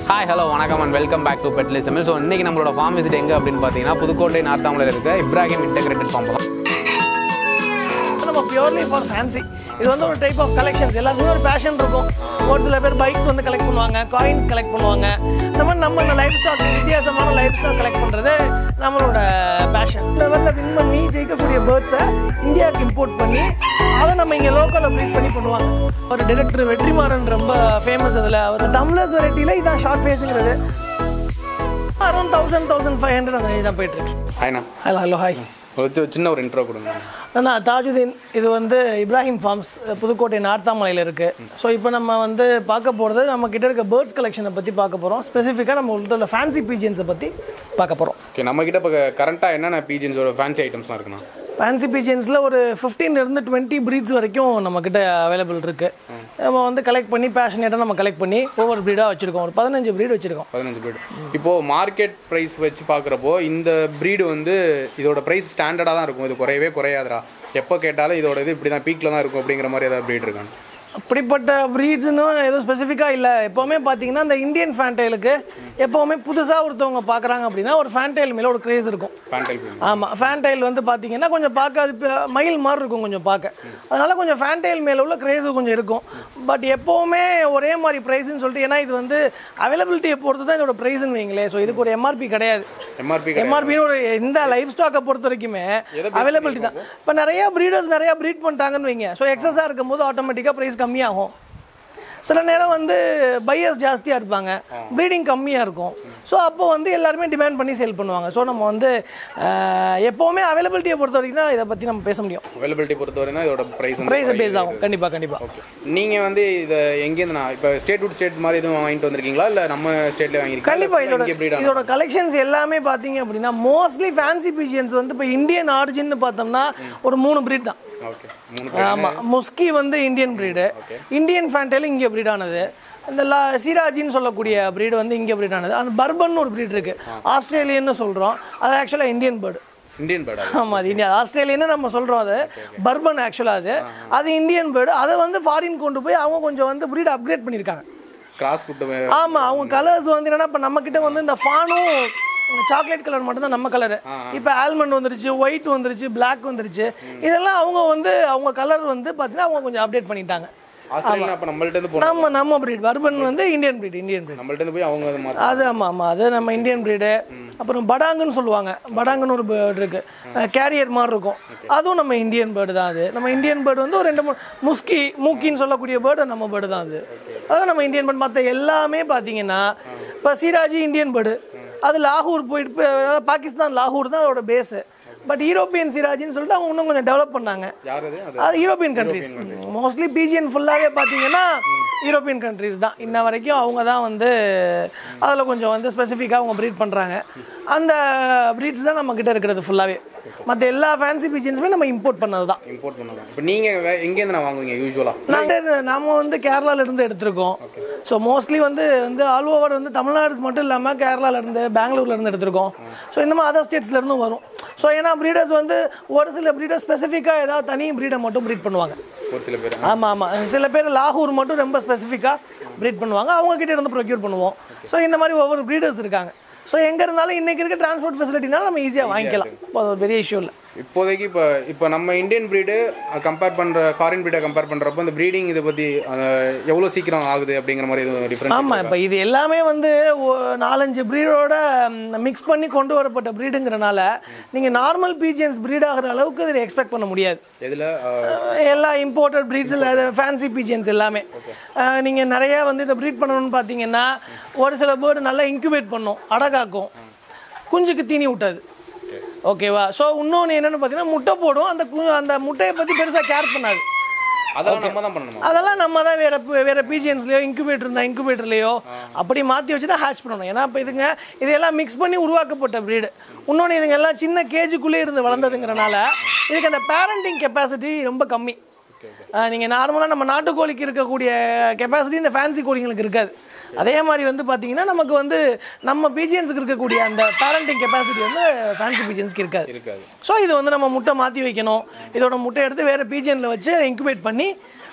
Hi hello வணக்கம் and welcome back to பெட்லி செமில் ஸோ இன்னைக்கு நம்மளோட ஃபார்ம் விசிட் எங்கே அப்படின்னு பார்த்தீங்கன்னா புதுக்கோட்டை நார்த்தாமலையில் இருக்க இப்ராஹிம் இன்டெகிரேட்டட் ஃபார்ம் தான் நம்ம பியூர்லி ஃபார் ஃபேன்சி இது வந்து ஒரு டைப் ஆஃப் கலெக்ஷன்ஸ் எல்லாத்துக்குமே ஒரு பேஷன் இருக்கும் ஒரு சில பேர் பைக்ஸ் வந்து கலெக்ட் பண்ணுவாங்க காயின்ஸ் கலெக்ட் பண்ணுவாங்க இந்த மாதிரி நம்ம இந்த லைஃப் ஸ்டாக் வித்தியாசமான லைஃப் ஸ்டாக் கலெக்ட் பண்ணுறது நம்மளோட பேஷன் இந்த லெவலில் வின் பண்ணி ஜெயிக்கக்கூடிய பேர்ட்ஸை இந்தியாவுக்கு இம்போர்ட் பண்ணி அதை நம்ம இங்கே லோக்கலில் ப்ரீட் பண்ணி பண்ணுவாங்க ஒரு டிரெக்டர் வெற்றிமாறன் ரொம்ப ஃபேமஸ் அதில் அவர் டம்ளர்ஸ் வெரைட்டியில் இதான் ஷார்ட் ஃபேஸுங்கிறது around thousand thousand five hundred அந்த தான் போயிட்டு இருக்கு ஹாய்ண்ணா ஹலோ ஹலோ ஹாய் ஒரு சி- சின்ன ஒரு இன்ட்ரோ கொடுங்க அண்ணா தாஜுதீன் இது வந்து இப்ராஹிம் ஃபார்ம்ஸ் புதுக்கோட்டை நார்த்தாமலையில் இருக்குது ஸோ இப்போ நம்ம வந்து பார்க்க போகிறது நம்ம கிட்ட இருக்க பேர்ட்ஸ் கலெக்ஷனை பற்றி பார்க்க போகிறோம் ஸ்பெசிஃபிக்காக நம்ம உள்ள ஃபேன்சி பீஜியன்ஸை பற்றி பார்க்க போகிறோம் ஓகே நம்ம கிட்ட இப்போ கரண்ட்டாக என்னென்ன பீஜன்ஸோட ஃபேன்சி ஐட்டம்ஸ்லாம் இருக்குண்ணா ஃபேன்சி பீஜியன்ஸில் ஒரு 15 இருந்து டுவெண்ட்டி ப்ரீட்ஸ் வரைக்கும் நம்மக்கிட்ட அவைலபிள் இருக்குது நம்ம வந்து கலெக்ட் பண்ணி பேஷனேட்டாக நம்ம கலெக்ட் பண்ணி ஒவ்வொரு ப்ரீடாக வச்சுருக்கோம் ஒரு பதினஞ்சு ப்ரீட் வச்சுருக்கோம் பதினஞ்சு breed இப்போது மார்க்கெட் ப்ரைஸ் வச்சு பார்க்குறப்போ இந்த ப்ரீடு வந்து இதோட ப்ரைஸ் ஸ்டாண்டர்டாக தான் இருக்கும் இது குறையவே குறையாதுடா எப்போ கேட்டாலும் இதோட இது இப்படி தான் பீக்கில் தான் இருக்கும் அப்படிங்கிற மாதிரி ஏதாவது ப்ரீட் இருக்காங்க அப்படிப்பட்ட ப்ரீட்ஸ்னு எதுவும் ஸ்பெசிஃபிக்காக இல்லை எப்போவுமே பார்த்தீங்கன்னா இந்த இந்தியன் ஃபேன்டைலுக்கு எப்போவுமே புதுசாக ஒருத்தவங்க பார்க்குறாங்க அப்படின்னா ஒரு ஃபேன்டைல் மேலே ஒரு க்ரேஸ் இருக்கும் ஃபேன்டைல் ஆமாம் ஃபேன்டைல் வந்து பார்த்தீங்கன்னா கொஞ்சம் பார்க்க அது ப- மயில் மாதிரி இருக்கும் கொஞ்சம் பார்க்க அதனால கொஞ்சம் ஃபேன்டைல் மேலே உள்ள கிரேஸ் கொஞ்சம் இருக்கும் பட் எப்போவுமே ஒரே மாதிரி ப்ரைஸ்னு சொல்லிட்டு ஏன்னா இது வந்து அவைலபிலிட்டியை பொறுத்து தான் இதோட ப்ரைஸ்னு வைங்களேன் ஸோ இதுக்கு ஒரு எம்ஆர்பி கிடையாது எம்ஆர்பி எம்ஆர்பின்னு ஒரு இந்த லைஃப் ஸ்டாக்கை பொறுத்த வரைக்குமே அவைலபிலிட்டி தான் இப்போ நிறைய ப்ரீடர்ஸ் நிறைய ப்ரீட் பண்ணிட்டாங்கன்னு வைங்க ஸோ எக்ஸஸாக இருக்கும்போது ஆட்டோமேட்டிக்காக ப்ரைஸ் கம்மியாகும் சில நேரம் வந்து பையர்ஸ் ஜாஸ்தியாக இருப்பாங்க ப்ரீடிங் கம்மியாக இருக்கும் ஸோ அப்போ வந்து எல்லாருமே டிமாண்ட் பண்ணி சேல் பண்ணுவாங்க ஸோ நம்ம வந்து அஹ், எப்போவுமே அவைலபிலிட்டியை பொறுத்த வரைக்கும் தான் இதை பற்றி நம்ம பேச முடியும் அவைலபிலிட்டி பொறுத்தவரை தான் இதோட ப்ரைஸ் ப்ரைஸ் வந்து பேஸ் ஆகும் கண்டிப்பாக கண்டிப்பாக நீங்கள் வந்து இதை எங்கேருந்து நான் இப்போ ஸ்டேட் டு ஸ்டேட் மாதிரி எதுவும் வாங்கிட்டு வந்திருக்கீங்களா இல்லை நம்ம ஸ்டேட்லேயே வாங்கிருக்கீங்களா கண்டிப்பா இதோட இங்கே ப்ரீட் இதோட கலெக்ஷன்ஸ் எல்லாமே பார்த்தீங்க அப்படின்னா மோஸ்ட்லி ஃபேன்சி பீஜியன்ஸ் வந்து இப்போ இந்தியன் ஆரிஜின்னு பார்த்தோம்னா ஒரு மூணு breed தான் ஓகே மூணு ஆமா முஸ்கி வந்து இந்தியன் பிரீடு இந்தியன் ஃபேன்டைல் இங்கே breed ஆனது இந்த லா சிராஜின்னு சொல்லக்கூடிய breed வந்து இங்கே breed ஆனது அந்த பர்பன் ஒரு breed இருக்கு ஆஸ்திரேலியன்னு சொல்றோம் அது ஆக்சுவலாக இந்தியன் பேர்டு இந்தியன் பேர்டா ஆமா அது இந்தியா ஆஸ்திரேலியன்னு நம்ம சொல்றோம் அது பர்பன் ஆக்சுவலாக அது அது இந்தியன் பேர்டு அதை வந்து ஃபாரின் கொண்டு போய் அவங்க கொஞ்சம் வந்து breed அப்கிரேட் பண்ணியிருக்காங்க கிராஸ் புட்டு ஆமா அவங்க கலர்ஸ் வந்து என்னன்னா இப்போ நம்ம கிட்ட வந்து இந்த ஃபானும் சாக்லேட் கலர் மட்டும் தான் நம்ம கலரு இப்போ ஆல்மண்ட் வந்துருச்சு ஒயிட் வந்துருச்சு Black வந்துருச்சு இதெல்லாம் அவங்க வந்து அவங்க கலர் வந்து பார்த்தீங்கன்னா அவங்க கொஞ்சம் அப்டேட் பண்ணிட்டாங்க ஆஸ்திரேலியா அப்போ நம்மள்ட்ட இருந்து போனோம் நம்ம நம்ம breed வர்பன் வந்து இந்தியன் breed இந்தியன் breed நம்மள்ட்ட இருந்து போய் அவங்க அது மாற்றி அது ஆமாம் ஆமாம் அது நம்ம இந்தியன் breed அப்புறம் படாங்குன்னு சொல்லுவாங்க படாங்குன்னு ஒரு பேர்டு இருக்கு கேரியர் மாதிரி இருக்கும் அதுவும் நம்ம இந்தியன் பேர்டு தான் அது நம்ம இந்தியன் பேர்டு வந்து ஒரு ரெண்டு மூணு முஸ்கி மூக்கின்னு சொல்லக்கூடிய பேர்டு நம்ம பேர்டு தான் அது அதான் நம்ம இந்தியன் பேர்டு மற்ற எல்லாமே பார்த்தீங்கன்னா இப்போ சிராஜி இந்தியன் பேர்டு அது லாகூர் போயிட்டு போய் அதாவது பாகிஸ்தான் லாகூர் தான் அதோட பேஸு பட் யூரோப்பியன் சிராஜின்னு சொல்லிட்டு அவங்க இன்னும் கொஞ்சம் டெவலப் பண்ணாங்க யார் அது அது அது யூரோப்பியன் கண்ட்ரிஸ் மோஸ்ட்லி பிஜிஎன் ஃபுல்லாகவே பார்த்தீங்கன்னா யூரோப்பியன் கண்ட்ரிஸ் தான் இன்ன வரைக்கும் அவங்க தான் வந்து அதில் கொஞ்சம் வந்து ஸ்பெசிஃபிக்காக அவங்க ப்ரீட் பண்ணுறாங்க அந்த ப்ரீட்ஸ் தான் நம்ம கிட்ட இருக்கிறது ஃபுல்லாகவே மற்ற எல்லா ஃபேன்சி பிஜியன்ஸுமே நம்ம இம்போர்ட் பண்ணது தான் இம்போர்ட் பண்ணுவாங்க இப்போ நீங்கள் எங்கேருந்து நான் வாங்குவீங்க யூஸ்வலாக நாங்கள் நாம வந்து கேரளால இருந்து எடுத்திருக்கோம் ஸோ மோஸ்ட்லி வந்து வந்து ஆல் ஓவர் வந்து தமிழ்நாடுக்கு மட்டும் இல்லாமல் கேரளால இருந்து பெங்களூர்ல இருந்து எடுத்திருக்கோம் ஸோ இந்த மாதிரி அதர் ஸ்டேட்ஸ்ல இருந்தும் வரும் ஸோ ஏன்னா ப்ரீடர்ஸ் வந்து ஒரு சில ப்ரீடர்ஸ் ஸ்பெசிஃபிக்காக ஏதாவது தனி ப்ரீடை மட்டும் ப்ரீட் பண்ணுவாங்க ஒரு சில பேர் ஆமாம் ஆமாம் சில பேர் லாகூர் மட்டும் ரொம்ப ஸ்பெசிஃபிக்காக ப்ரீட் பண்ணுவாங்க அவங்க கிட்ட இருந்து ப்ரொக்யூர் பண்ணுவோம் ஸோ இந்த மாதிரி ஒவ்வொரு ப்ரீடர்ஸ் இருக்காங்க ஸோ எங்கே இருந்தாலும் இன்றைக்கி இருக்க டிரான்ஸ்போர்ட் ஃபெசிலிட்டினால நம்ம ஈஸியாக வாங்கிக்கலாம் அது ஒரு பெரிய இஷ்யூ இல்லை இப்போதைக்கு இப்போ இப்போ நம்ம இந்தியன் ப்ரீடு கம்பேர் பண்ணுற ஃபாரின் ப்ரீடை கம்பேர் பண்ணுறப்போ இந்த ப்ரீடிங் இதை பற்றி எவ்வளோ சீக்கிரம் ஆகுது அப்படிங்கிற மாதிரி எதுவும் டிஃப்ரெண்ட் ஆமாம் இப்போ இது எல்லாமே வந்து ஒ- நாலஞ்சு ப்ரீடோட மிக்ஸ் பண்ணி கொண்டு வரப்பட்ட ப்ரீடுங்கிறனால நீங்கள் நார்மல் பீஜியன்ஸ் ப்ரீட் ஆகிற அளவுக்கு இதில் எக்ஸ்பெக்ட் பண்ண முடியாது எதில் எல்லா இம்போர்ட்டட் ப்ரீட்ஸில் ஃபேன்சி பீஜியன்ஸ் எல்லாமே நீங்கள் நிறைய வந்து இதை ப்ரீட் பண்ணணும்னு பார்த்தீங்கன்னா ஒரு சில பேர்டு நல்லா இன்குபேட் பண்ணும் அடகாக்கும் குஞ்சுக்கு தீனி விட்டாது ஓகேவா ஸோ இன்னொன்று என்னென்னு பார்த்தீங்கன்னா முட்டை போடும் அந்த கு- அந்த முட்டையை பற்றி பெருசாக கேர் பண்ணாது அதெல்லாம் நம்ம தான் பண்ணணுமா அதெல்லாம் நம்ம தான் வேற வேற பிஜிஎன்ஸ்லையோ இன்குபேட்டர் இருந்தால் இன்குபேட்டர்லையோ அப்படி மாற்றி வச்சு தான் ஹேட்ச் பண்ணணும் ஏன்னா இப்போ இதுங்க இதெல்லாம் மிக்ஸ் பண்ணி உருவாக்கப்பட்ட ப்ரீடு இன்னொன்று இதுங்க எல்லாம் சின்ன கேஜுக்குள்ளே இருந்து வளர்ந்ததுங்கிறனால இதுக்கு அந்த பேரண்டிங் கெப்பாசிட்டி ரொம்ப கம்மி நீங்கள் நார்மலாக நம்ம நாட்டுக்கோழிக்கு இருக்கக்கூடிய கெப்பாசிட்டி இந்த ஃபேன்சி கோழிங்களுக்கு இருக்காது அதே மாதிரி வந்து பார்த்தீங்கன்னா நமக்கு வந்து நம்ம பிஜிஎன்ஸுக்கு இருக்கக்கூடிய அந்த பேரண்டிங் கெப்பாசிட்டி வந்து ஃபேன்சி பிஜிஎன்ஸ்க்கு இருக்காது இருக்காது ஸோ இது வந்து நம்ம முட்டை மாற்றி வைக்கணும் இதோட முட்டை எடுத்து வேறு பீஜனில் வச்சு இன்குபேட் பண்ணி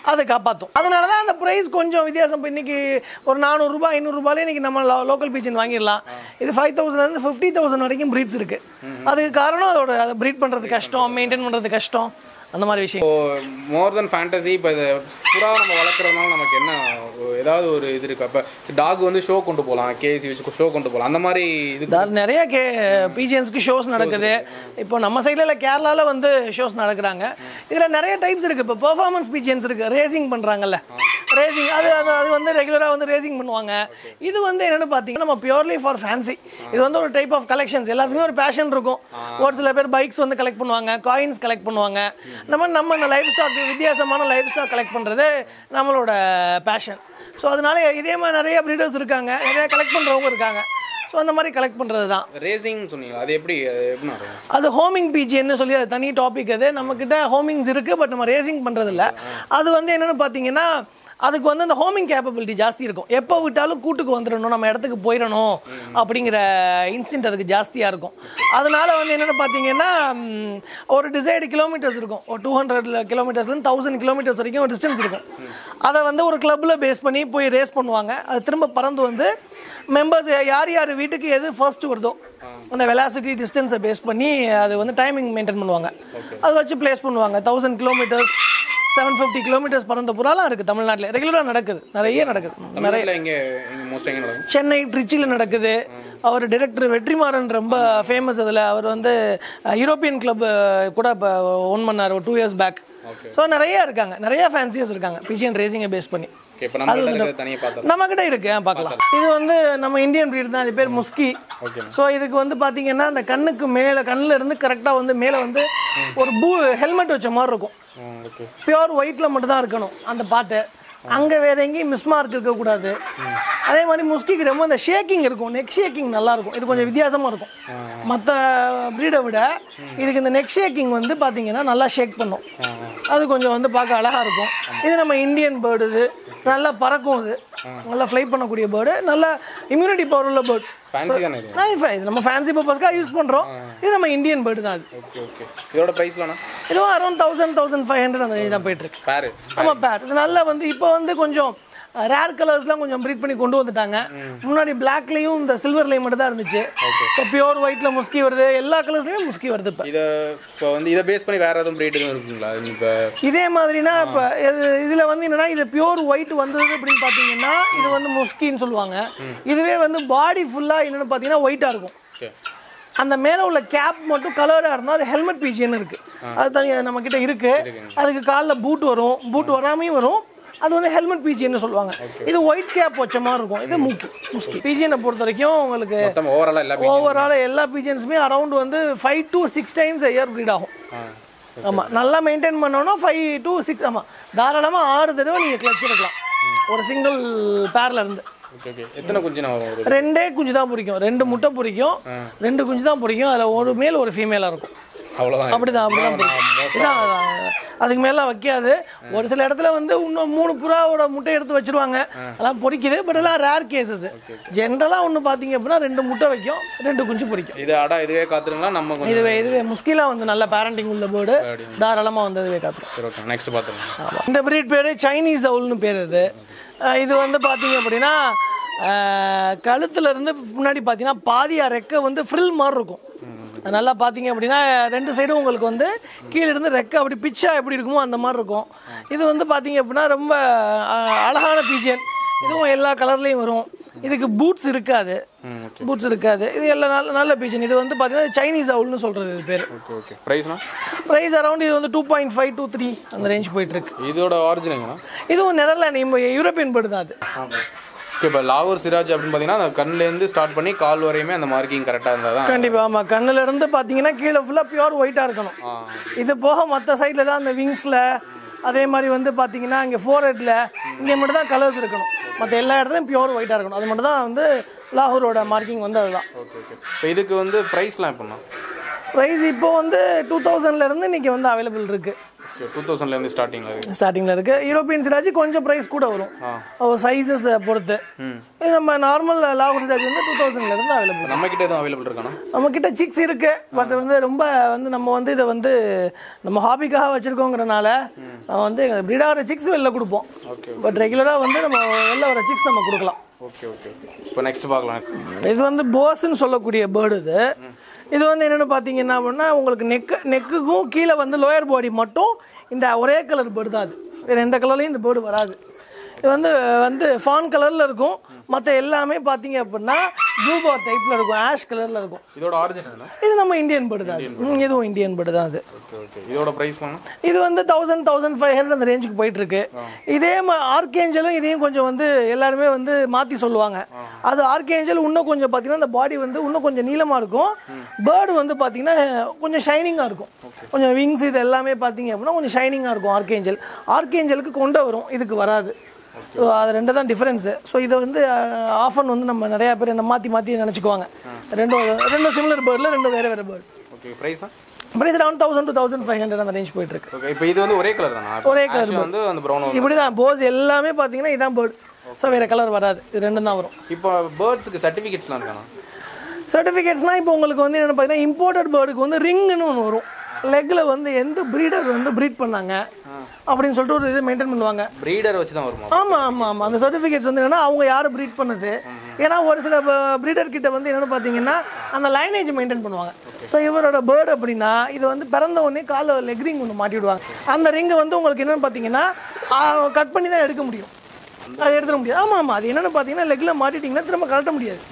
அதை காப்பாற்றும் அதனால தான் அந்த ப்ரைஸ் கொஞ்சம் வித்தியாசம் இப்போ இன்னைக்கு ஒரு நானூறுரூபா ஐநூறுரூபாலே இன்னைக்கு நம்ம லோக்கல் பீச்சின் வாங்கிடலாம் இது ஃபைவ் தௌசண்ட்லேருந்து ஃபிஃப்டி தௌசண்ட் வரைக்கும் ப்ரீட்ஸ் இருக்குது அதுக்கு காரணம் அதோட அதை ப்ரீட் பண்ணுறது கஷ்டம் மெயின்டைன் பண்ணுறது கஷ்டம் அந்த மாதிரி விஷயம் இப்போ மோர் தென் ஃபேண்டசி இப்போ இது புறா நம்ம வளர்க்குறதுனால நமக்கு என்ன ஒ- ஏதாவது ஒரு இது இருக்கு அப்போ டாக் வந்து ஷோ கொண்டு போகலாம் கேசி வச்சு ஷோ கொண்டு போகலாம் அந்த மாதிரி இது தார் நிறைய கே பிஜிஎன்ஸ்க்கு ஷோஸ் நடக்குது இப்போ நம்ம சைடில் இல்லை கேரளாவில் வந்து ஷோஸ் நடக்கிறாங்க இதில் நிறைய டைப்ஸ் இருக்குது இப்போ பெர்ஃபார்மன்ஸ் பிஜிஎன்ஸ் இருக்குது ரேசிங் பண்ணுறாங்கல்ல ரேசிங் அது அது அது வந்து ரெகுலராக வந்து ரேசிங் பண்ணுவாங்க இது வந்து என்னென்னு பார்த்தீங்கன்னா நம்ம பியூர்லி ஃபார் ஃபேன்சி இது வந்து ஒரு டைப் ஆஃப் கலெக்ஷன்ஸ் எல்லாத்துக்குமே ஒரு பேஷன் இருக்கும் ஒரு சில பேர் பைக்ஸ் வந்து கலெக்ட் பண்ணுவாங்க காயின்ஸ் கலெக்ட் பண்ணுவாங்க இந்த மாதிரி நம்ம இந்த லைஃப் ஸ்டாக் வித்தியாசமான லைஃப் ஸ்டாக் கலெக்ட் பண்ணுறது நம்மளோட பேஷன் ஸோ அதனால இதே மாதிரி நிறைய ப்ரீடர்ஸ் இருக்காங்க நிறைய கலெக்ட் பண்ணுறவங்க இருக்காங்க ஸோ அந்த மாதிரி கலெக்ட் பண்ணுறது தான் ரேசிங் சொன்னீங்க அது எப்படி அது எப்படி நடக்கும் அது ஹோமிங் பிஜின்னு சொல்லி அது தனி டாபிக் அது நம்மக்கிட்ட ஹோமிங்ஸ் இருக்குது பட் நம்ம ரேசிங் பண்ணுறதில்ல அது வந்து என்னென்னு பார்த்தீங்கன்னா அதுக்கு வந்து அந்த ஹோமிங் கேப்பபிலிட்டி ஜாஸ்தி இருக்கும் எப்போ விட்டாலும் கூட்டுக்கு வந்துடணும் நம்ம இடத்துக்கு போயிடணும் அப்படிங்கிற இன்ஸ்டின்ட் அதுக்கு ஜாஸ்தியாக இருக்கும் அதனால வந்து என்னென்னு பார்த்தீங்கன்னா ம், ஒரு டிசைடு கிலோமீட்டர்ஸ் இருக்கும் ஒரு டூ ஹண்ட்ரட் கிலோமீட்டர்ஸ்லேருந்து தௌசண்ட் கிலோமீட்டர்ஸ் வரைக்கும் ஒரு டிஸ்டன்ஸ் இருக்கும் அதை வந்து ஒரு கிளப்பில் பேஸ் பண்ணி போய் ரேஸ் பண்ணுவாங்க அது திரும்ப பறந்து வந்து மெம்பர்ஸ் யார் யார் வீட்டுக்கு எது ஃபர்ஸ்ட் வருதோ அந்த வெலாசிட்டி டிஸ்டன்ஸை பேஸ் பண்ணி அது வந்து டைமிங் மெயின்டைன் பண்ணுவாங்க அதை வச்சு ப்ளேஸ் பண்ணுவாங்க thousand kilometres seven fifty kilometres பறந்த புறாலாம் இருக்குது தமிழ்நாட்டில் ரெகுலராக நடக்குது நிறைய நடக்குது தமிழ்நாட்டில் எங்கே எங்கே மோஸ்ட் எங்கே நடக்கும் சென்னை ட்ரிச்சியில் நடக்குது அவர் டைரக்டர் வெற்றிமாறன் ரொம்ப ஃபேமஸ் அதில் அவர் வந்து யூரோப்பியன் கிளப் கூட இப்போ ஒன் பண்ணார் ஒரு டூ இயர்ஸ் பேக் ஸோ நிறைய இருக்காங்க நிறைய ஃபேன்சியர்ஸ் இருக்காங்க பிஜிஎன் ரேசிங்கை பேஸ் பண்ணி ஓகே இப்போ நம்ம இருக்கிறது தனியாக பார்த்தோம் நம்ம கிட்ட இருக்கு ஆ, பார்க்கலாம் இது வந்து நம்ம இந்தியன் breed தான் இது பேர் முஸ்கி Okay. ஸோ இதுக்கு வந்து பாத்தீங்கன்னா அந்த கண்ணுக்கு மேலே கண்ணுல இருந்து கரெக்டாக வந்து மேலே வந்து ஒரு பூ ஹெல்மெட் வச்ச மாதிரி இருக்கும் ஓகே பியூர் ஒயிட்ல மட்டும் தான் இருக்கணும் அந்த பாட்டு அங்கே வேற எங்கேயும் மிஸ் மார்க் இருக்கக்கூடாது அதே மாதிரி முஸ்கிக்கு ரொம்ப அந்த ஷேக்கிங் இருக்கும் நெக் ஷேக்கிங் நல்லா இருக்கும் இது கொஞ்சம் வித்தியாசமா இருக்கும் மற்ற ப்ரீடை விட இதுக்கு இந்த நெக் ஷேக்கிங் வந்து பார்த்தீங்கன்னா நல்லா ஷேக் பண்ணும் அது கொஞ்சம் வந்து பார்க்க அழகா இருக்கும் இது நம்ம இந்தியன் பேர்டு இது நல்லா பறக்கும் இது நல்லா ஃப்ளை பண்ணக்கூடிய பேர்டு நல்ல இம்யூனிட்டி பவர் உள்ள பேர்டு ஃபேன்சி தானே இது நான் இப்போ இது நம்ம ஃபேன்சி பர்பஸ்க்காக யூஸ் பண்ணுறோம் இது நம்ம இந்தியன் பேர்டு தான் அது ஓகே ஓகே இதோட ப்ரைஸ்லாண்ணா இதுவும் around thousand thousand five hundred அந்த range தான் போயிட்டு இருக்கு பேரு ஆமாம் பேர் இது நல்லா வந்து இப்போ வந்து கொஞ்சம் ரேர் கலர்ஸ்லாம் கொஞ்சம் ப்ரீட் பண்ணி கொண்டு வந்துட்டாங்க முன்னாடி பிளாக்லேயும் இந்த சில்வர்லேயும் மட்டும் தான் இருந்துச்சு இப்போ பியூர் ஒயிட்டில் முஸ்கி வருது எல்லா கலர்ஸ்லையுமே முஸ்கி வருது இப்போ இதை இப்போ வந்து இதை பேஸ் பண்ணி வேற எதுவும் breed எதுவும் இருக்குங்களா இப்போ இதே மாதிரினா இப்போ இது இதில் வந்து என்னன்னா இது பியூர் ஒயிட் வந்தது அப்படின்னு பார்த்தீங்கன்னா இது வந்து முஸ்கின்னு சொல்லுவாங்க இதுவே வந்து பாடி ஃபுல்லாக என்னென்னு பார்த்தீங்கன்னா ஒயிட்டாக இருக்கும் ஓகே அந்த மேலே உள்ள கேப் மட்டும் கலராக இருந்தால் அது ஹெல்மெட் பீச்சின்னு இருக்கு அது தனியாக நம்ம கிட்ட இருக்கு அதுக்கு காலில் பூட் வரும் பூட் வராமையும் வரும் அது வந்து ஹெல்மெட் பீச்சின்னு சொல்லுவாங்க இது ஒயிட் கேப் வச்ச மாதிரி இருக்கும் இது மூக்கி முஸ்கி பீச்சியனை பொறுத்த வரைக்கும் உங்களுக்கு மொத்தம் ஓவராலாக எல்லா ஓவரால் எல்லா பீஜன்ஸுமே அரௌண்ட் வந்து five to six times year breed ஆகும் ஆ ஆமாம் நல்லா மெயின்டைன் பண்ணோன்னா ஃபைவ் டு சிக்ஸ் ஆமாம் தாராளமாக ஆறு தடவை நீங்கள் கிளச் எடுக்கலாம் ஒரு சிங்கிள் பேரில் இருந்து ஓகே ஓகே எத்தனை குஞ்சு நான் வரும் ரெண்டே குஞ்சு தான் பிடிக்கும் ரெண்டு முட்டை பிடிக்கும் ரெண்டு குஞ்சு தான் பிடிக்கும் அதில் ஒரு மேல் ஒரு ஃபீமேலாக இருக்கும் அவ்வளோதான் அப்படிதான் அப்படிதான் பிடிக்கும். இதான் அதான். அதுக்கு மேல வைக்காது ஒரு சில இடத்துல வந்து இன்னும் மூணு புறாவோட முட்டை எடுத்து வச்சிருவாங்க அதெல்லாம் பொறிக்குது பட் எல்லாம் ரேர் கேசஸ் ஜென்ரலாக ஒன்று பார்த்தீங்க அப்படின்னா ரெண்டு முட்டை வைக்கும் ரெண்டு குஞ்சு பொறிக்கும் இது அடா இதுவே காத்துருங்களா நம்ம கொஞ்சம் இதுவே இதுவே முஸ்கிலாம் வந்து நல்ல பேரண்டிங் உள்ள பேர்டு தாராளமாக வந்து இதுவே காத்துரும் சரி ஓகே நெக்ஸ்ட் பார்த்துருங்க ஆமா. இந்த பிரீட் பேர் சைனீஸ் அவுல்னு பேர் இது அஹ் இது வந்து பார்த்தீங்க அப்படின்னா அஹ் கழுத்துல இருந்து முன்னாடி பார்த்தீங்கன்னா பாதியா ரெக்கை வந்து ஃப்ரில் மாதிரி இருக்கும் அது நல்லா பார்த்தீங்க அப்படின்னா ரெண்டு சைடும் உங்களுக்கு வந்து கீழே இருந்து ரெக்கை அப்படி பிச்சா எப்படி இருக்குமோ அந்த மாதிரி இருக்கும் இது வந்து பார்த்தீங்க அப்படின்னா ரொம்ப அஹ், அழகான பீஜன் இதுவும் எல்லா கலர்லேயும் வரும் இதுக்கு பூட்ஸ் இருக்காது ம் ஓகே பூட்ஸ் இருக்காது இது எல்லாம் நல்ல நல்ல பீஜன் இது வந்து பார்த்தீங்கன்னா சைனீஸ் அவுல்னு சொல்கிறது இது பேர் ஓகே ஓகே ப்ரைஸ்னா ப்ரைஸ் அரௌண்ட் இது வந்து two point five two three அந்த ரேஞ்ச் போயிட்டு இருக்கு இதோட ஆரிஜினுங்கண்ணா இதுவும் நெதர்லாண்ட் நம்ம யூரோப்பியன் பேர்டு தான் அது ஓகே இப்போ லாகூர் சிராஜ் அப்படின்னு பார்த்தீங்கன்னா அந்த கண்ணுலேருந்து ஸ்டார்ட் பண்ணி கால் வரையுமே அந்த மார்க்கிங் கரெக்டாக இருந்தால் தான் கண்டிப்பா ஆமா கண்ணுல இருந்து பாத்தீங்கன்னா கீழே ஃபுல்லா பியூர் ஒயிட்டா இருக்கணும் ஆ இது போக மற்ற சைடில் தான் அந்த விங்ஸ்ல அதே மாதிரி வந்து பாத்தீங்கன்னா இங்கே ஃபோர் ஹெட்ல இங்கே மட்டும் தான் கலர்ஸ் இருக்கணும் மற்ற எல்லா இடத்துலையும் பியூர் ஒயிட்டா இருக்கணும் அது மட்டும் தான் வந்து லாகூரோட மார்க்கிங் வந்து அதுதான் ஓகே ஓகே இப்போ இதுக்கு வந்து ப்ரைஸ்லாம் எப்படின்னா ப்ரைஸ் இப்போ வந்து டூ தௌசண்ட்ல இருந்து இன்னைக்கு வந்து அவைலபிள் இருக்கு டூ தௌசண்ட்லேருந்து ஸ்டார்டிங்கில் இருக்குது ஸ்டார்டிங்கில் இருக்கு யூரோப்பியன் சிராஜ் கொஞ்சம் ப்ரைஸ் கூட வரும் சைஸஸ் பொறுத்து இது நம்ம நார்மல் லாகூர் சிராஜ் வந்து டூ தௌசண்ட்லேருந்து அவைலபிள் நம்ம கிட்ட எதுவும் அவைலபிள் இருக்கானா நம்ம கிட்ட சிக்ஸ் இருக்கு பட் வந்து ரொம்ப வந்து நம்ம வந்து இதை வந்து நம்ம ஹாபிக்காக வச்சிருக்கோங்கிறனால நம்ம வந்து ப்ரீட் ஆகிற சிக்ஸ் வெளில கொடுப்போம் பட் ரெகுலராக வந்து நம்ம வெளில வர சிக்ஸ் நம்ம கொடுக்கலாம் ஓகே ஓகே ஓகே இப்போ நெக்ஸ்ட் பார்க்கலாம் இது வந்து போஸ்ன்னு சொல்லக்கூடிய பேர்டு இது இது வந்து என்னென்னு பார்த்தீங்கன்னா அப்படின்னா உங்களுக்கு நெக்கு நெக்குக்கும் கீழே வந்து லோயர் பாடி மட்டும் இந்த ஒரே கலர் பேர்டு தான் அது வேறு எந்த கலர்லையும் இந்த பேர்டு வராது இது வந்து வந்து ஃபான் கலரில் இருக்கும் மற்ற எல்லாமே பார்த்தீங்க அப்படின்னா ப்ளூ பார் டைப்பில் இருக்கும் ஆஷ் கலரில் இருக்கும் இதோட ஆரிஜின் என்ன இது நம்ம இந்தியன் பேர்டு தான் அது. ம், இதுவும் இந்தியன் பேர்டு தான் அது ஓகே ஓகே இதோட ப்ரைஸ் பண்ணணும் இது வந்து தௌசண்ட் தௌசண்ட் ஃபைவ் ஹண்ட்ரட் அந்த ரேஞ்சுக்கு போயிட்டு இருக்கு இதே ஆர்கேஞ்சலும் இதையும் கொஞ்சம் வந்து எல்லாருமே வந்து மாற்றி சொல்லுவாங்க அது ஆர்கேஞ்சல் இன்னும் கொஞ்சம் பார்த்தீங்கன்னா அந்த பாடி வந்து இன்னும் கொஞ்சம் நீளமாக இருக்கும் பேர்டு வந்து பார்த்தீங்கன்னா கொஞ்சம் ஷைனிங்காக இருக்கும் கொஞ்சம் விங்ஸ் இது எல்லாமே பார்த்தீங்க அப்படின்னா கொஞ்சம் ஷைனிங்காக இருக்கும் ஆர்கேஞ்சல் ஆர்கேஞ்சலுக்கு கொண்டு வரும் இதுக்கு வராது ஸோ அது ரெண்டு தான் டிஃப்ரென்ஸு ஸோ இதை வந்து ஆஃபன் வந்து நம்ம நிறையா பேர் என்ன மாற்றி மாற்றி நினச்சிக்குவாங்க ரெண்டும் ரெண்டும் சிமிலர் பேர்டில் ரெண்டும் வேறு வேறு பேர்டு ஓகே ப்ரைஸ் தான் price around thousand two thousand five hundred அந்த ரேஞ்ச் போயிட்டு இருக்கு ஓகே இப்போ இது வந்து ஒரே கலர் தானா ஒரே colour வந்து அந்த ப்ரௌன் இப்படி தான் போஸ் எல்லாமே பார்த்தீங்கன்னா இதான் பேர்டு ஸோ வேறு கலர் வராது இது ரெண்டும் தான் வரும் இப்போ பேர்ட்ஸுக்கு சர்டிஃபிகேட்ஸ்லாம் இருக்கானா சர்டிஃபிகேட்ஸ்னால் இப்போ உங்களுக்கு வந்து என்னென்னு பார்த்தீங்கன்னா இம்போர்ட்டட் பேர்டுக்கு வந்து ரிங்குன்னு ஒன்று வரும் லெக்கில் வந்து எந்த ப்ரீடர் வந்து ப்ரீட் பண்ணாங்க அப்படின்னு சொல்லிட்டு ஒரு இது மெயின்டைன் பண்ணுவாங்க ப்ரீடர் வச்சு தான் வருமா ஆமாம் ஆமாம் ஆமாம் அந்த சர்டிஃபிகேட்ஸ் வந்து என்னன்னா அவங்க யார் ப்ரீட் பண்ணது ஏன்னா ஒரு சில ப்ரீடர் கிட்ட வந்து என்னென்னு பார்த்தீங்கன்னா அந்த லைனேஜ் மெயின்டைன் பண்ணுவாங்க ஸோ இவரோட பேர்டு அப்படின்னா இது வந்து பிறந்த உடனே காலை லெக் ரிங் ஒன்று மாட்டி விடுவாங்க அந்த ரிங்கை வந்து உங்களுக்கு என்னென்னு பார்த்தீங்கன்னா கட் பண்ணி தான் எடுக்க முடியும் அது எடுத்துட முடியாது ஆமாம் ஆமாம் அது என்னென்னு பார்த்தீங்கன்னா லெக்கில் மாட்டிட்டிங்கன்னா திரும்ப கழட்ட முடியாது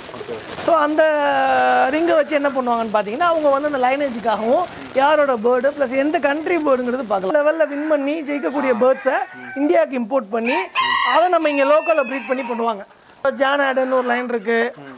ஸோ அந்த ரிங்கை வச்சு என்ன பண்ணுவாங்கன்னு பார்த்தீங்கன்னா அவங்க வந்து அந்த லைனேஜுக்காகவும் யாரோட பேர்டு ப்ளஸ் எந்த கண்ட்ரி பேர்டுங்கிறது பார்க்கலாம் லெவலில் வின் பண்ணி ஜெயிக்கக்கூடிய பேர்ட்ஸை இந்தியாவுக்கு இம்போர்ட் பண்ணி அதை நம்ம இங்கே லோக்கலில் ப்ரீட் பண்ணி பண்ணுவாங்க ஜான் ஆடன்னு ஒரு லைன் இருக்குது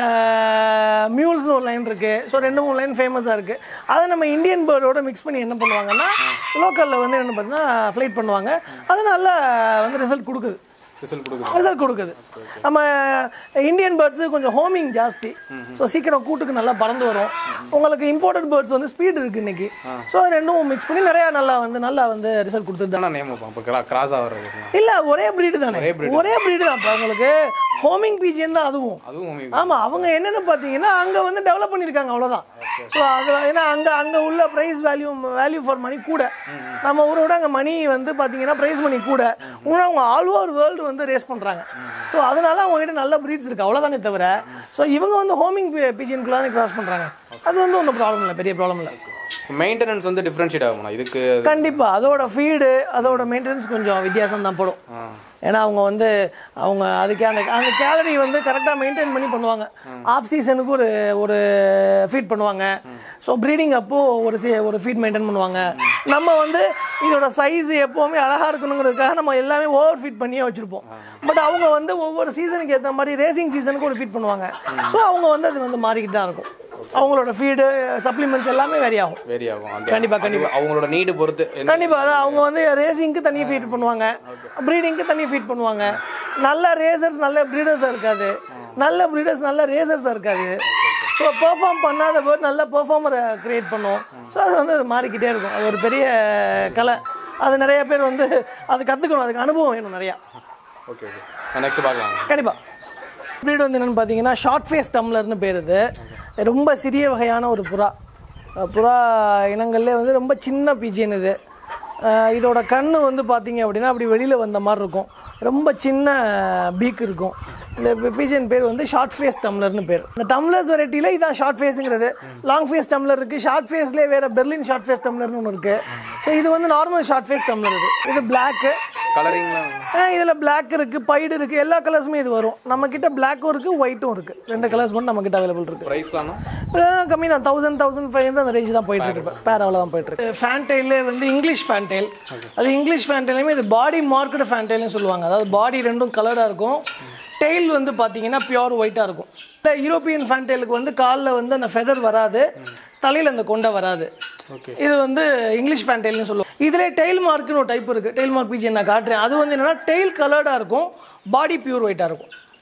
மியூல்ஸ்னு ஒரு லைன் இருக்குது ஸோ ரெண்டு மூணு லைன் ஃபேமஸாக இருக்குது அதை நம்ம இந்தியன் பேர்டோட மிக்ஸ் பண்ணி என்ன பண்ணுவாங்கன்னா லோக்கலில் வந்து என்ன பார்த்தீங்கன்னா ஃப்ளைட் பண்ணுவாங்க அது நல்லா வந்து ரிசல்ட் கொடுக்குது ரிசல்ட் கொடுக்குது ரிசல்ட் கொடுக்குது நம்ம இந்தியன் பேர்ட்ஸு கொஞ்சம் ஹோமிங் ஜாஸ்தி ஸோ சீக்கிரம் கூட்டுக்கு நல்லா பறந்து வரும் உங்களுக்கு இம்போர்ட்டட் பேர்ட்ஸ் வந்து ஸ்பீட் இருக்குது இன்னைக்கு ஸோ ரெண்டும் மிக்ஸ் பண்ணி நிறையா நல்லா வந்து நல்லா வந்து ரிசல்ட் கொடுத்துட்டு தானே நேம் வைப்பான் இப்போ கிராஸ் ஆகிறது இல்ல ஒரே பிரீடு தானே ஒரே பிரீடு தான் இப்போ உங்களுக்கு ஹோமிங் பீஜியன் தான் அதுவும் அதுவும் உங்க- ஆமா அவங்க என்னன்னு பாத்தீங்கன்னா அங்க வந்து டெவலப் பண்ணிருக்காங்க அவ்வளவுதான் ஸோ அது ஏன்னா அங்க அங்க உள்ள price value value for money கூட நம்ம ஊரை விட அங்க மணி வந்து பாத்தீங்கன்னா பிரைஸ் மணி கூட இன்னும் அவங்க ஆல் ஓவர் வேர்ல்டு வந்து ரேஸ் பண்றாங்க ஸோ அதனால அவங்க கிட்ட நல்ல பிரீட்ஸ் இருக்கு அவ்வளவுதானே தவிர ஸோ இவங்க வந்து ஹோமிங் பீஜியனுக்குள்ள தான் கிராஸ் பண்றாங்க அது வந்து ஒன்றும் ப்ராப்ளம் இல்லை பெரிய ப்ராப்ளம் இல்லை மெயின்டெனன்ஸ் வந்து டிஃப்ரென்ஷியேட் ஆகும்ண்ணா இதுக்கு கண்டிப்பா அதோட ஃபீடு அதோட மெயின்டெனன்ஸ் கொஞ்சம் வித்தியாசம் தான் படும் ஏன்னா அவங்க வந்து அவங்க அதுக்கு அந்த அந்த கேலரி வந்து கரெக்டாக மெயின்டைன் பண்ணி பண்ணுவாங்க ஆஃப் சீசனுக்கு ஒரு ஒரு ஃபீட் பண்ணுவாங்க ஸோ ப்ரீடிங் அப்போ ஒரு சி ஒரு ஃபீட் மெயின்டைன் பண்ணுவாங்க நம்ம வந்து இதோட சைஸ் எப்போவுமே அழகாக இருக்கணுங்கிறதுக்காக நம்ம எல்லாமே ஓவர் ஃபீட் பண்ணியே வச்சுருப்போம் பட் அவங்க வந்து ஒவ்வொரு சீசனுக்கு ஏற்ற மாதிரி ரேசிங் சீசனுக்கு ஒரு ஃபீட் பண்ணுவாங்க ஸோ அவங்க வந்து அது வந்து மாறிக்கிட்டு தான் இருக்கும் அவங்களோட ஃபீடு சப்ளிமெண்ட்ஸ் எல்லாமே வேரி ஆகும் வேரி ஆகும் அந்த- கண்டிப்பா, அது கண்டிப்பா. அவங்களோட நீடு பொறுத்து எந்த- கண்டிப்பா அதான் அவங்க வந்து ரேசிங்க்கு தனி ஃபீட் பண்ணுவாங்க ப்ரீடிங்க்கு தனி ஃபீட் பண்ணுவாங்க நல்ல ரேசர்ஸ் நல்ல ப்ரீடர்ஸாக இருக்காது நல்ல ப்ரீடர்ஸ் நல்ல ரேசர்ஸாக இருக்காது ஸோ பெர்ஃபார்ம் பண்ணாத பேர்ட் நல்ல பெர்ஃபார்மரை கிரியேட் பண்ணும் ஸோ அது வந்து அது மாறிக்கிட்டே இருக்கும் அது ஒரு பெரிய கலை அது நிறைய பேர் வந்து அது கற்றுக்கணும் அதுக்கு அனுபவம் வேணும் நிறையா ஓகே ஓகே நெக்ஸ்ட் பார்க்கலாம் கண்டிப்பாக ப்ரீட் வந்து என்னென்னு பார்த்தீங்கன்னா ஷார்ட் ஃபேஸ் டம்ளர்னு பேர் இது ரொம்ப சிறிய வகையான ஒரு புறா அஹ் புறா இனங்கள்லே வந்து ரொம்ப சின்ன பீஜியன் இது அஹ் இதோட கண் வந்து பார்த்தீங்க அப்படின்னா அப்படி வெளியில் வந்த மாதிரி இருக்கும் ரொம்ப சின்ன பீக் இருக்கும் இந்த பீஜியன் பேர் வந்து ஷார்ட் ஃபேஸ் டம்ளர்னு பேர் இந்த டம்ளர்ஸ் வெரைட்டியில் இதான் ஷார்ட் ஃபேஸுங்கிறது லாங் ஃபேஸ் டம்ளர் இருக்குது ஷார்ட் ஃபேஸ்லேயே வேறு பெர்லின் ஷார்ட் ஃபேஸ் டம்ளர்னு ஒன்று இருக்குது ஸோ இது வந்து நார்மல் ஷார்ட் ஃபேஸ் டம்ளர் இது இது பிளாக்கு கலரிங்லாம் இதில் பிளாக் இருக்குது பைடு இருக்குது எல்லா கலர்ஸுமே இது வரும் நம்ம கிட்ட பிளாக்கும் இருக்குது ஒயிட்டும் இருக்குது ரெண்டு கலர்ஸ் மட்டும் நம்ம கிட்ட அவைலபிள் இருக்குது ப்ரைஸ்லாம் கம்மி தான் தௌசண்ட் தௌசண்ட் ஃபைவ் ஹண்ட்ரட் அந்த ரேஞ்ச் தான் போயிட்டு இருக்கு பேர் அவ்வளோ தான் போயிட்டு இருக்கு ஃபேன்டைலே வந்து இங்கிலீஷ் ஃபேன்டைல் அது இங்கிலீஷ் ஃபேன்டைலுமே இது பாடி மார்க்கெட் ஃபேன்டைல்னு சொல்லுவாங்க அதாவது பாடி ரெண்டும் கலராக இருக்கும் டெய்ல் வந்து பார்த்தீங்கன்னா பியூர் ஒயிட்டாக இருக்கும் இந்த யூரோப்பியன் ஃபேன்டைலுக்கு வந்து காலில் வந்து அந்த ஃபெதர் வராது தலையில் அந்த கொண்டை வராது ஓகே இது வந்து இங்கிலீஷ் ஃபேன்டைல்னு சொல்லுவோம் இதிலே டெய்ல் மார்க்னு ஒரு டைப் இருக்குது டெய்ல் மார்க் பீச் நான் காட்டுறேன் அது வந்து என்னன்னா டெய்ல் கலர்டாக இருக்கும் பாடி பியூர் ஒயிட்டாக இருக்கும்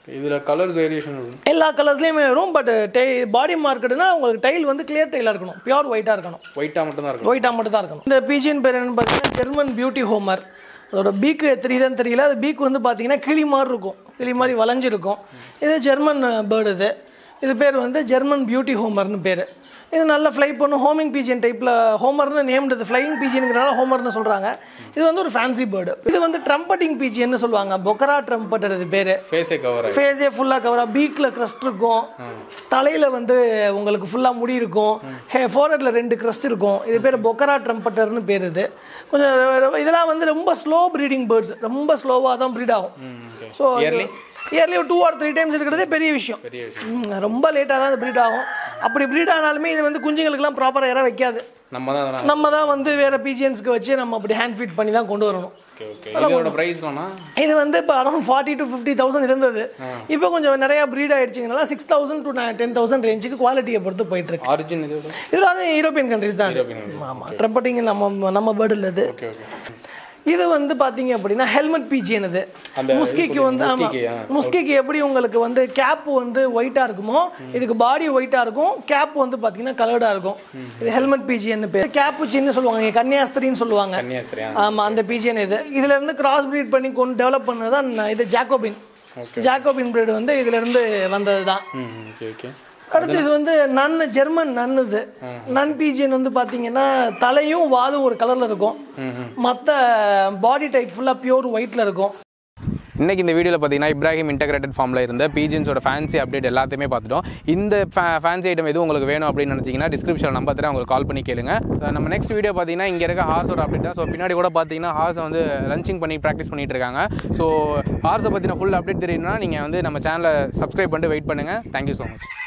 இதில் கலர்ஸ் வேரியேஷன் இருக்கும் எல்லா கலர்ஸ்லேயுமே வரும் பட் டை பாடி மார்க்கெட்டுனா உங்களுக்கு டைல் வந்து கிளியர் டைலாக இருக்கணும் பியூர் ஒயிட்டாக இருக்கணும் ஒயிட்டாக மட்டும் தான் இருக்கும் ஒயிட்டாக மட்டும் தான் இருக்கணும் இந்த பீஜின் பேர் என்னன்னு பார்த்தீங்கன்னா ஜெர்மன் பியூட்டி ஹோமர் அதோட பீக்கு தெரியுதான்னு தெரியல அது பீக் வந்து பார்த்தீங்கன்னா கிளி மாதிரி இருக்கும் கிளி மாதிரி வளைஞ்சிருக்கும் இது ஜெர்மன் பேர்டு இது இது பேர் வந்து ஜெர்மன் பியூட்டி ஹோமர்னு பேர் இது நல்லா ஃப்ளை பண்ணும் ஹோமிங் பீஜியன் டைப்பில் ஹோமர்னு நேம்டு இது ஃப்ளைங் பீஜியனுங்கிறனால ஹோமர்னு சொல்கிறாங்க இது வந்து ஒரு ஃபேன்சி பேர்டு இது வந்து ட்ரம்பட்டிங் பீஜியன்னு சொல்லுவாங்க பொக்கரா ட்ரம்பட்டர் இது பேர் ஃபேஸே கவர் ஆகி ஃபேஸே ஃபுல்லாக கவராக பீக்கில் க்ரஸ்ட் இருக்கும் தலையில் வந்து உங்களுக்கு ஃபுல்லாக முடி இருக்கும் ஹே ஃபோரட்டில் ரெண்டு க்ரஸ்ட் இருக்கும் இது பேர் பொக்கரா ட்ரம்பட்டர்னு பேர் இது கொஞ்சம் இதெல்லாம் வந்து ரொம்ப ஸ்லோ ப்ரீடிங் பேர்ட்ஸ் ரொம்ப ஸ்லோவாக தான் ப்ரீட் ஆகும் so Yearly? Yearly two or three times இருக்கிறதே பெரிய விஷயம் பெரிய விஷயம் ம், ரொம்ப லேட்டாக தான் ப்ரீட் ஆகும் அப்படி ப்ரீட் ஆனாலுமே இது வந்து குஞ்சுங்களுக்குலாம் ப்ராப்பராக இற வைக்காது நம்ம தான் அதெல்லாம் நம்ம தான் வந்து வேறு பீஜியன்ஸ்க்கு வச்சு நம்ம அப்படி ஹேண்ட் ஃபீட் பண்ணி தான் கொண்டு வரணும் ஓகே ஓகே இதோட ப்ரைஸ்லாம்னா இது வந்து இப்போ around forty to fifty thousand இருந்தது இப்போ கொஞ்சம் நிறைய ப்ரீட் ஆயிடுச்சுங்கனால six thousand to ten thousand ரேஞ்சுக்கு குவாலிட்டியை பொறுத்து போயிட்டு இருக்கு ஆரிஜின் இதோட இது வந்து யூரோப்பியன் கண்ட்ரிஸ் தான் ஆமாம் ட்ரம்பட்டிங் நம்ம நம்ம பேர்டு இல்லை இது ஓகே ஓகே இது வந்து பார்த்தீங்க அப்படின்னா ஹெல்மெட் பீஜியன் இது அந்த முஸ்கிக்கு வந்து ஆமாம் முஸ்கிக்கு, ஆ. முஸ்கிக்கு எப்படி உங்களுக்கு வந்து கேப் வந்து ஒயிட்டாக இருக்குமோ இதுக்கு பாடி ஒயிட்டாக இருக்கும் கேப் வந்து பார்த்தீங்கன்னா கலர்டாக இருக்கும் இது ஹெல்மெட் பீஜியன் பேர் கேப்பு சின்ன சொல்லுவாங்க இங்க கன்னியாஸ்திரின்னு சொல்லுவாங்க கன்னியாஸ்திரியா ஆமா அந்த பீஜியன் இது இதுல இருந்து கிராஸ் பிரீட் பண்ணி கொண்டு டெவலப் பண்ணது தான் இது ஜாக்கோபின் ஜாக்கோபின் பிரீடு வந்து இதுல இருந்து வந்தது தான் ம் ஓகே ஓகே அடுத்து இது வந்து நன் ஜெர்மன் நன் இது நன் பீஜியன் வந்து பாத்தீங்கன்னா தலையும் வாலும் ஒரு கலர்ல இருக்கும் மற்ற பாடி டைப் ஃபுல்லா பியூர் ஒயிட்ல இருக்கும் இன்னைக்கு இந்த வீடியோவில் பார்த்தீங்கன்னா இப்ராஹிம் இன்டகிரேட்டட் ஃபார்மில் இருந்த பீஜன்ஸோட ஃபேன்சி அப்டேட் எல்லாத்தையுமே பார்த்துட்டோம் இந்த ஃபேன்சி ஐட்டம் எதுவும் உங்களுக்கு வேணும் அப்படின்னு நினச்சிங்கன்னா டிஸ்கிரிப்ஷன் நம்பர் தரேன் உங்களுக்கு கால் பண்ணி கேளுங்க So, நம்ம நெக்ஸ்ட் வீடியோ பார்த்தீங்கன்னா இங்கே இருக்க ஹார்ஸோட அப்டேட் தான் ஸோ பின்னாடி கூட பார்த்தீங்கன்னா ஹார்ஸை வந்து லஞ்சிங் பண்ணி ப்ராக்டிஸ் பண்ணிட்டு இருக்காங்க ஸோ ஹார்ஸை பற்றின ஃபுல் அப்டேட் தெரியணும்னா நீங்கள் வந்து நம்ம சேனலை சப்ஸ்கிரைப் பண்ணிட்டு வெயிட் பண்ணுங்கள் தேங்க்யூ ஸோ மச்